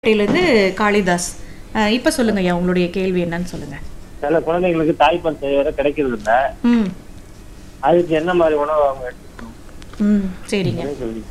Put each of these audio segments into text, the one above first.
இருந்து காளிதாஸ் அஹ் இப்ப சொல்லுங்க ஐயா உங்களுடைய கேள்வி என்னன்னு சொல்லுங்க சில குழந்தைங்களுக்கு தாய்ப்பால் செய்வர கிடைக்கிறது இல்ல ம் அதுக்கு என்ன மாதிரி உணவு அவங்க எடுத்துக்கணும் ம் சரிங்க சொல்லி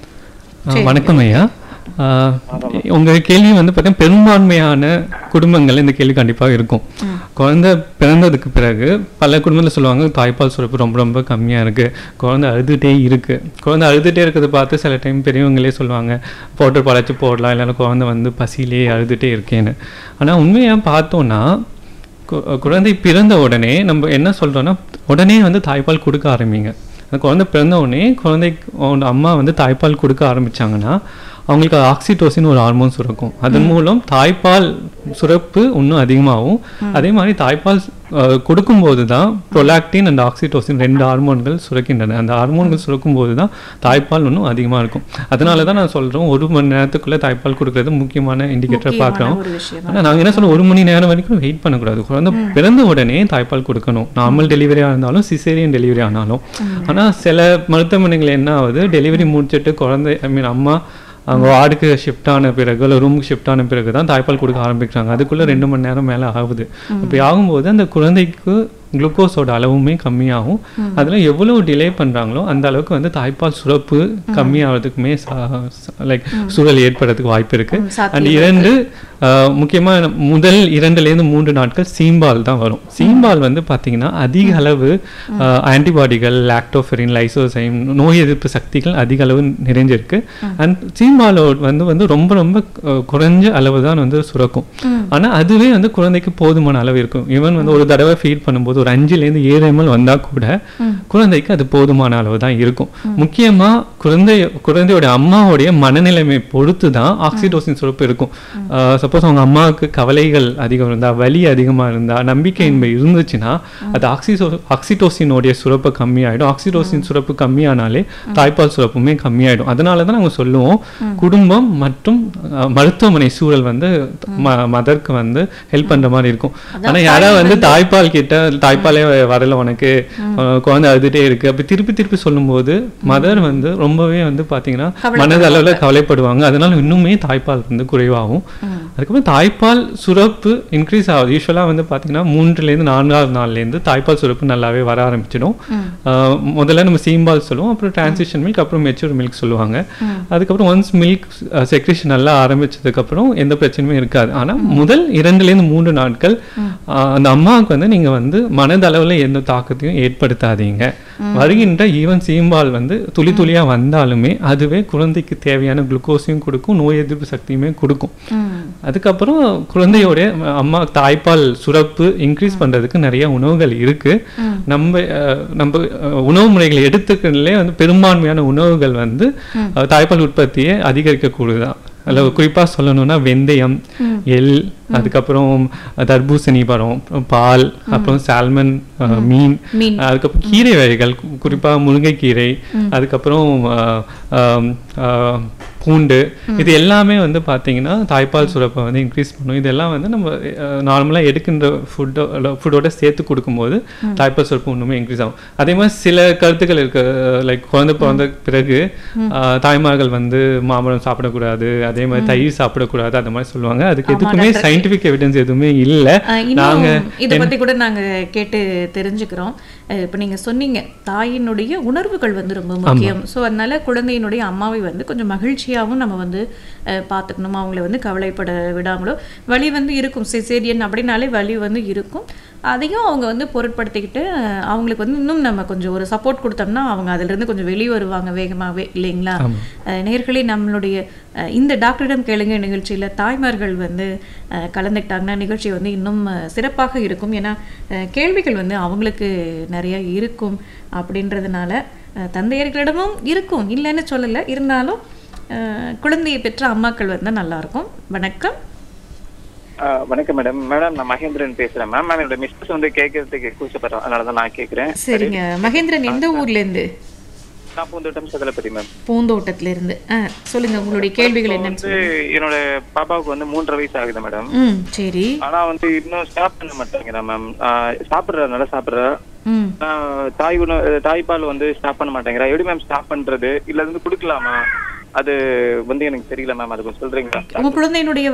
ஆ, வணக்கம் ஐயா ஆ, உங்க கேள்வி வந்து பார்த்தீங்கன்னா பெரும்பான்மையான குடும்பங்கள் இந்த கேள்வி கண்டிப்பாக இருக்கும் குழந்தை பிறந்ததுக்கு பிறகு பல குடும்பத்தில் சொல்லுவாங்க தாய்ப்பால் சுரப்பு ரொம்ப ரொம்ப கம்மியாக இருக்கு குழந்தை அழுதுகிட்டே இருக்கு குழந்தை அழுதுகிட்டே இருக்கிறத பார்த்து சில டைம் பெரியவங்களே சொல்லுவாங்க பவுடர் பழச்சி போடலாம் இல்லைன்னா குழந்தை வந்து பசியிலே அழுதுகிட்டே இருக்கேன்னு ஆனால் உண்மையாக பார்த்தோன்னா கு- குழந்தை பிறந்த உடனே நம்ம என்ன சொல்றோம்னா உடனே வந்து தாய்ப்பால் கொடுக்க ஆரம்பிங்க அந்த குழந்தை பிறந்த உடனே குழந்தைக்கு அவங்க அம்மா வந்து தாய்ப்பால் கொடுக்க ஆரம்பிச்சாங்கன்னா அவங்களுக்கு ஆக்சிடோசின் ஒரு ஹார்மோன் சுரக்கும் அதன் மூலம் தாய்ப்பால் சுரப்பு இன்னும் அதிகமாகும் அதே மாதிரி தாய்ப்பால் அஹ், கொடுக்கும்போது தான் ப்ரொலாக்டின் அண்ட் ஆக்சிடோசின் ரெண்டு ஹார்மோன்கள் சுரக்கின்றன அந்த ஹார்மோன்கள் சுரக்கும் போது தான் தாய்ப்பால் இன்னும் அதிகமாக இருக்கும் அதனால தான் நான் சொல்கிறோம் ஒரு மணி நேரத்துக்குள்ளே தாய்ப்பால் கொடுக்கறது முக்கியமான இண்டிகேட்டர் முக்கியமான பார்க்குறோம் ஒரு விஷயம் ஆனா நாங்க என்ன சொல்றோம் ஒரு மணி நேரம் வரைக்கும் வெயிட் பண்ணக்கூடாது குழந்தை பிறந்த உடனே தாய்ப்பால் கொடுக்கணும் நார்மல் டெலிவரியா இருந்தாலும் சிசேரியன் டெலிவரி ஆனாலும் ஆனா சில மருத்துவமனைகள் என்ன ஆகுது டெலிவரி முடிச்சிட்டு குழந்தை ஐ மீன் அம்மா அவங்க வார்டுக்கு ஷிஃப்ட் ஆன பிறகு இல்லை ரூமுக்கு ஷிஃப்ட் ஆன பிறகு தான் தாய்ப்பால் கொடுக்க ஆரம்பிக்கிறாங்க அதுக்குள்ள ரெண்டு மணி நேரம் மேல ஆகுது அப்படி ஆகும்போது அந்த குழந்தைக்கு குளுக்கோஸோட அளவுமே கம்மியாகும் அதுல எவ்வளவு டிலே பண்றாங்களோ அந்த அளவுக்கு வந்து தாய்ப்பால் சுரப்பு கம்மியாகிறதுக்குமே லைக் சூழல் ஏற்படுறதுக்கு வாய்ப்பு இருக்கு ம், சாத்தியம் அண்ட் இரண்டு ஆஹ், முக்கியமா முதல் இரண்டுலேருந்து மூன்று நாட்கள் சீம்பால் தான் வரும் சீம்பால் வந்து பார்த்தீங்கன்னா அதிக அளவு ஆன்டிபாடிகள் லாக்டோஃபெரின் லைசோசைம் நோய் எதிர்ப்பு சக்திகள் அதிக அளவு நிறைஞ்சிருக்கு அண்ட் சீம்பாலோட வந்து வந்து ரொம்ப ரொம்ப ஆஹ், குறைஞ்ச அளவு தான் வந்து சுரக்கும் ஆனா அதுவே வந்து குழந்தைக்கு போதுமான அளவு இருக்கும் ஈவன் வந்து ஒரு தடவை ஃபீட் பண்ணும்போது ஒரு அஞ்சுலேருந்து ஏழு எம்எல் வந்தா கூட குழந்தைக்கு அது போதுமான அளவு தான் இருக்கும் முக்கியமா குழந்தை குழந்தையோட அம்மாவுடைய மனநிலைமை பொறுத்து தான் ஆக்சிடோசின் சுரப்பு இருக்கும் சப்போஸ் அவங்க அம்மாவுக்கு கவலைகள் அதிகம் இருந்தா வலி அதிகமா இருந்தா நம்பிக்கையின்மை இருந்துச்சுன்னா அது ஆக்சிடோ ஆக்சிடோசினோடைய சுரப்பு கம்மியாயிடும் ஆக்சிடோசின் சுரப்பு கம்மியானாலே தாய்ப்பால் சுரப்புமே கம்மியாயிடும் அதனால தான் நாங்க சொல்லுவோம் குடும்பம் மற்றும் அஹ், மருத்துவமனை சூழல் வந்து மதருக்கு வந்து ஹெல்ப் பண்ற மாதிரி இருக்கும் ஆனா யாராவது வந்து தாய்ப்பால் கிட்ட தாய்ப்பாலே வரல உனக்கு அஹ், குழந்தை அழுதுட்டே இருக்கு அப்படி திருப்பி திருப்பி சொல்லும்போது மதர் வந்து ரொம்பவே வந்து பாத்தீங்கன்னா மனதளவுல கவலைப்படுவாங்க அதனால இன்னுமே தாய்ப்பால் வந்து குறைவாகும் அதுக்கப்புறம் தாய்ப்பால் சுரப்பு இன்க்ரீஸ் ஆகுது யூஸ்வலாக வந்து பார்த்தீங்கன்னா மூன்றுலேருந்து நான்காவது நாள்லேருந்து தாய்ப்பால் சுரப்பு நல்லாவே வர ஆரம்பிச்சிடும் ஆஹ் முதல்ல நம்ம சீம்பால் சொல்லுவோம் அப்புறம் டிரான்சிஷன் மில்க் அப்புறம் மெச்சூர் மில்க் சொல்லுவாங்க அதுக்கப்புறம் ஒன்ஸ் மில்க் செக்ரேஷன் நல்லா ஆரம்பிச்சதுக்கப்புறம் எந்த பிரச்சனையுமே இருக்காது ஆனால் முதல் இரண்டுலேருந்து மூன்று நாட்கள் ஆஹ் அந்த அம்மாவுக்கு வந்து நீங்கள் வந்து மனதளவில் எந்த தாக்கத்தையும் ஏற்படுத்தாதீங்க வருகின்ற ஈவன் சீம்பால் வந்து துளி துளியா வந்தாலுமே அதுவே குழந்தைக்கு தேவையான குளுக்கோஸையும் கொடுக்கும் நோய் எதிர்ப்பு சக்தியுமே கொடுக்கும் அதுக்கப்புறம் குழந்தையோட அம்மா தாய்ப்பால் சுரப்பு இன்க்ரீஸ் பண்றதுக்கு நிறைய உணவுகள் இருக்கு நம்ம அஹ், நம்ம அஹ், உணவு முறைகளை எடுத்துக்கிறதுலே வந்து பெரும்பான்மையான உணவுகள் வந்து அஹ், தாய்ப்பால் உற்பத்தியை அதிகரிக்கக்கூடியதான் அதில் குறிப்பாக சொல்லணும்னா வெந்தயம் எள் அதுக்கப்புறம் தர்பூசணி பழம் அப்புறம் பால் அப்புறம் சால்மன் அஹ், மீன் மீன். அதுக்கப்புறம் கீரை வகைகள் கு- குறிப்பா முருங்கைக்கீரை அதுக்கப்புறம் ஆஹ், ஆம், ஆஹ், பூண்டு இது எல்லாமே வந்து பாத்தீங்கன்னா தாய்ப்பால் சுரப்பை வந்து இன்க்ரீஸ் பண்ணும் இதெல்லாம் வந்து நம்ம நார்மலாக எடுக்கின்ற ஃபுட்டோ ஃபுட்டோட சேர்த்து கொடுக்கும்போது தாய்ப்பால் சுரப்பு இன்னுமே இன்க்ரீஸ் ஆகும் அதே மாதிரி சில கருத்துக்கள் இருக்கு லைக் குழந்தை பிறந்த பிறகு ஆஹ், தாய்மார்கள் வந்து மாம்பழம் சாப்பிடக்கூடாது அதே மாதிரி தயிர் சாப்பிடக்கூடாது அந்த மாதிரி சொல்லுவாங்க அதுக்கு எதுக்குமே சயின்டிஃபிக் எவிடன்ஸ் எதுவுமே இல்லை அஹ் இன்னும் நாங்க இதை பத்தி கூட நாங்க கேட்டு தெரிஞ்சுக்கிறோம் அஹ் இப்ப நீங்க சொன்னீங்க தாயினுடைய உணர்வுகள் வந்து ரொம்ப முக்கியம் சோ அதனால குழந்தையினுடைய அம்மாவை வந்து கொஞ்சம் மகிழ்ச்சியாவும் நம்ம வந்து அஹ், பார்த்துக்கணும் அவங்கள வந்து கவலைப்பட விடாமலோ வலி வந்து இருக்கும் சிசேரியன் அப்படின்னாலே வலி வந்து இருக்கும் அதையும் அவங்க வந்து பொருட்படுத்திக்கிட்டு அஹ், அவங்களுக்கு வந்து இன்னும் நம்ம கொஞ்சம் ஒரு சப்போர்ட் கொடுத்தோம்னா அவங்க அதுல இருந்து கொஞ்சம் வெளியே வருவாங்க வேகமாவே இல்லைங்களா அஹ், நேர்களே நம்மளுடைய அஹ், இந்த டாக்டரிடம் கேளுங்க நிகழ்ச்சியில தாய்மார்கள் வந்து அஹ், கலந்துக்கிட்டாங்கன்னா நிகழ்ச்சி வந்து இன்னும் அஹ், சிறப்பாக இருக்கும் ஏன்னா அஹ், கேள்விகள் வந்து அவங்களுக்கு நிறைய இருக்கும் அப்படின்றதுனால அஹ், தந்தையர்களிடமும் இருக்கும் இல்லைன்னு சொல்லலை இருந்தாலும் அஹ், குழந்தையை பெற்ற அம்மாக்கள் வந்து நல்லா இருக்கும் வணக்கம் ஆ, வணக்கம் மேடம் மேடம் நான் மகேந்திரன் பேசுறேன் மேம் மேம் என்னோட மிஸ்டர்ஸ் வந்து கேட்கறதுக்கு கூச்சப்படுறோம் அதனால தான் நான் கேட்குறேன் சரிங்க மகேந்திரன் எந்த ஊர்ல இருந்து நான் பூந்தோட்டம் சதலப்பதி மேம் பூந்தோட்டத்துல இருந்து ஆ சொல்லுங்க உங்களுடைய கேள்விகள் என்னன்னு வந்து என்னோட பாப்பாவுக்கு வந்து மூன்றரை வயசு ஆகுது மேடம் ம் சரி ஆனா வந்து இன்னும் ஸ்டாப் பண்ண மாட்டேங்கிறா மேம் சாப்பிட்றா நல்லா சாப்பிட்றா ம் தாய் உணவு தாய்ப்பால் வந்து ஸ்டாப் பண்ண மாட்டேங்கிறா எப்படி மேம் ஸ்டாப் பண்றது இல்ல வந்து கொடுக்கலாமா அது வந்து எனக்கு தெரியல மேம் அது கொஞ்சம் சொல்றீங்களா உங்க குழந்தையினுடைய